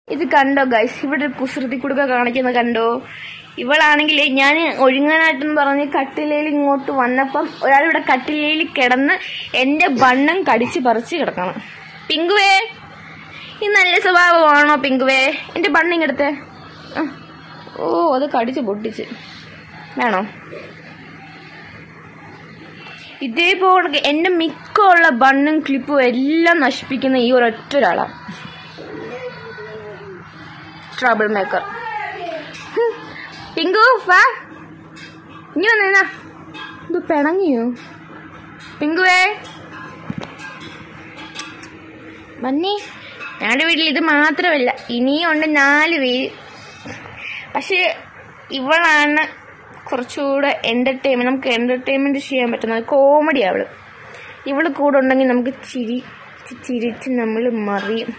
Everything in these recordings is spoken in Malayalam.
ഇത് കണ്ടോ ഗൈസ് ഇവിടെ ഒരു കുസൃതി കുടുക്ക കാണിക്കുന്ന കണ്ടോ ഇവളാണെങ്കിൽ ഞാൻ ഒഴുങ്ങാനായിട്ടെന്ന് പറഞ്ഞ് കട്ടിലയിൽ ഇങ്ങോട്ട് വന്നപ്പം ഒരാൾ ഇവിടെ കട്ടിലയിൽ കിടന്ന് എന്റെ ബണ്ണം കടിച്ച് പറിച്ച് കിടക്കണം പിങ്കുവേ ഈ നല്ല സ്വഭാവമാണോ പിങ്കുവേ എന്റെ ബണ്ണം ഇങ്ങടുത്തെ ആ. ഓ അത് കടിച്ച് പൊട്ടിച്ച് വേണോ ഇതേപോലെ എന്റെ മിക്കുള്ള ബണ്ണും ക്ലിപ്പും എല്ലാം നശിപ്പിക്കുന്ന ഈ ഒരൊറ്റ ഒരാളാണ് ട്രബിൾ മേക്കർ പിങ്കു വാ ഇനി വന്നാ ഇത് പിണങ്ങിയോ പിങ്കുവേ വന്നേ ഞങ്ങളുടെ വീട്ടിൽ ഇത് മാത്രമല്ല ഇനിയും ഉണ്ട് നാല് പേര് പക്ഷേ ഇവളാണ് കുറച്ചുകൂടെ എന്റർടൈൻമെന്റ് നമുക്ക് എന്റർടൈൻമെന്റ് ചെയ്യാൻ പറ്റുന്നത് കോമഡി അവള് ഇവള് കൂടെ ഉണ്ടെങ്കിൽ നമുക്ക് ചിരി ചിരിച്ച് നമ്മൾ മറിയും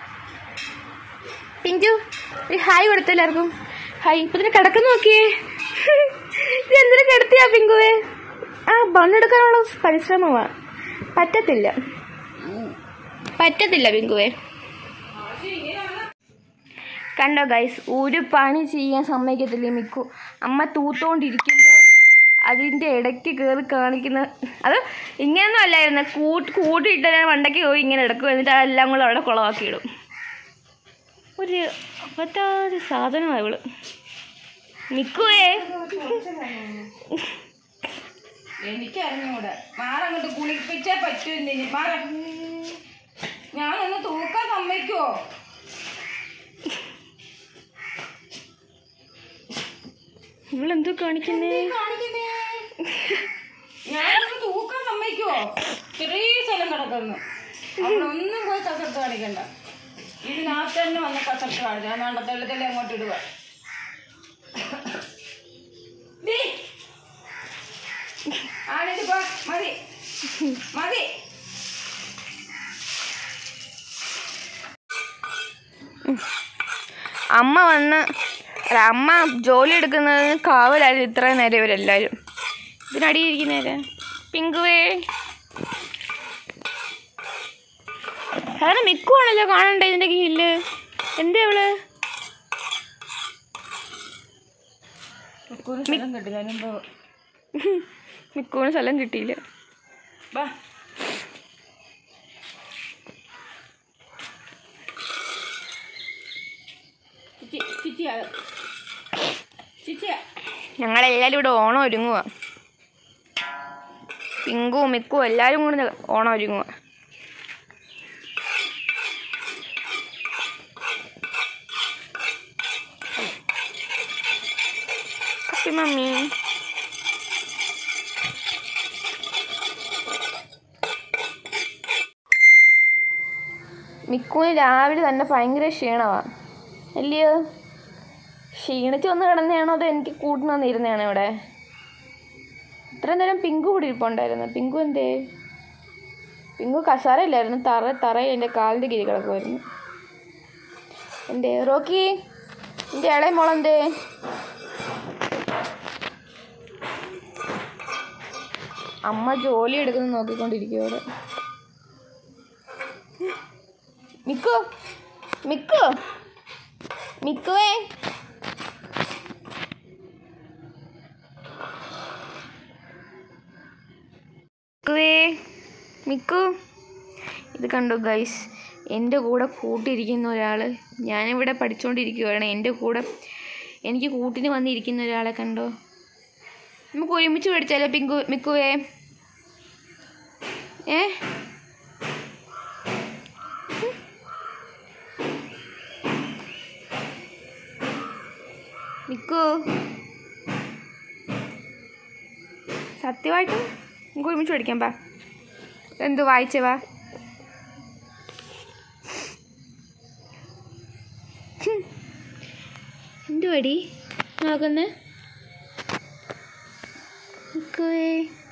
പിഞ്ചു ഒരു ഹായ് കൊടുത്ത എല്ലാവർക്കും ഹായ് ഇപ്പൊ തന്നെ കിടക്കുന്നു നോക്കിയേ ഇത് എന്തിനു കിടത്തിയാ പിങ്കുവേ ആ ബണ്ണെടുക്കാനുള്ള പരിശ്രമമാ പറ്റത്തില്ല പറ്റത്തില്ല പിങ്കുവേ കണ്ടോ ഗൈസ് ഒരു പണി ചെയ്യാൻ സമ്മതിക്കത്തില്ല മിക്കു അമ്മ തൂത്തോണ്ടിരിക്കുമ്പോൾ അതിൻ്റെ ഇടയ്ക്ക് കയറി കാണിക്കുന്ന അത് ഇങ്ങനെയൊന്നും അല്ലായിരുന്നു കൂട്ട് കൂട്ടിയിട്ട് ഞാൻ വണ്ടയ്ക്ക് പോയി ഇങ്ങനെ എടുക്കും എന്നിട്ട് അതെല്ലാം കൂടെ അവിടെ കുളമാക്കിയിടും ഒരു പറ്റാത്ത സാധനമാണ് ഇവള് മിക്കുവേ എനിക്ക് അറിഞ്ഞൂടെ മാറങ്ങോട്ട് കുളിപ്പിച്ചേ പറ്റൂ ഇനി മാറ ഞാനൊന്ന് തൂക്കാൻ സമ്മതിക്കുവോ ഇവളെന്തോ കാണിക്കുന്നേ കാണിക്കുന്നേ ഞാനൊന്ന് തൂക്കാൻ സമ്മതിക്കുവോ ചെറിയ സ്ഥലം കിടക്കുന്നു അവളൊന്നും പോയി കസർത്ത് കാണിക്കണ്ട ഇതിനകത്ത് തന്നെ വന്ന് കസർത്ത് കാണിച്ചു ഞാൻ വേണ്ട തെള്ളി തെള്ളി അങ്ങോട്ട് ഇടുക ദേ. ആണിതിപ്പോ മതി മതി അമ്മ വന്ന് അല്ല അമ്മ ജോലി എടുക്കുന്നത് കാവലായിരുന്നു ഇത്രയും നേരം ഇവരെല്ലാവരും ഇതിനടിയിരിക്കുന്നേരെ പിങ്കുവേ കാരണം മിക്കുവാണല്ലോ കാണണ്ടേ ഇതിന്റെ കീഴില് എന്തേ അവള് ഒരു സ്ഥലം കിട്ടി ഞാനെന്തോ മിക്കുവിന് സ്ഥലം കിട്ടിയില്ല വാ ചിച്ചി ചിച്ചിയാ ചിച്ചിയാ ഞങ്ങളെല്ലാവരും ഇവിടെ ഓണം ഒരുങ്ങുക പിങ്കുവും മിക്കുവും എല്ലാവരും കൂടി ഓണം ഒരുങ്ങുക ഹാപ്പി മമ്മി മിക്കുവിന് രാവിലെ തന്നെ ഭയങ്കര ക്ഷീണമാണ് അല്ലയോ ക്ഷീണിച്ച് വന്ന് കിടന്നതാണോ അതോ എനിക്ക് കൂട്ടിന് വന്നിരുന്നതാണോ ഇവിടെ ഇത്ര നേരം പിങ്കു കൂടി ഇരിപ്പുണ്ടായിരുന്നു പിങ്കു എന്തേ പിങ്കു കസാരയില്ലായിരുന്നു തറ തറയിൽ എൻ്റെ കാലിൻ്റെ കീഴിൽ കിടക്കുമായിരുന്നു എന്തേ റോക്കി എൻ്റെ ഇളയ മോളെന്തേ അമ്മ ജോലി എടുക്കുന്നത് നോക്കിക്കൊണ്ടിരിക്കും അവിടെ മിക്കു മിക്കു മിക്കുവേ മിക്കുവേ മിക്കു ഇത് കണ്ടോ ഗൈസ് എൻ്റെ കൂടെ കൂട്ടിയിരിക്കുന്ന ഒരാൾ ഞാനിവിടെ പഠിച്ചുകൊണ്ടിരിക്കുകയാണ് എൻ്റെ കൂടെ എനിക്ക് കൂട്ടിന് വന്നിരിക്കുന്ന ഒരാളെ കണ്ടോ നമുക്ക് ഒരുമിച്ച് പഠിച്ചാലോ പിങ്കു മിക്കുവേ ഏ മിക്കു സത്യമായിട്ടും നമുക്ക് ഒരുമിച്ച് പഠിക്കാം പാ എന്ത് വായിച്ചേ വാ എന്തുവടി നോക്കുന്നേ മിക്കുവേ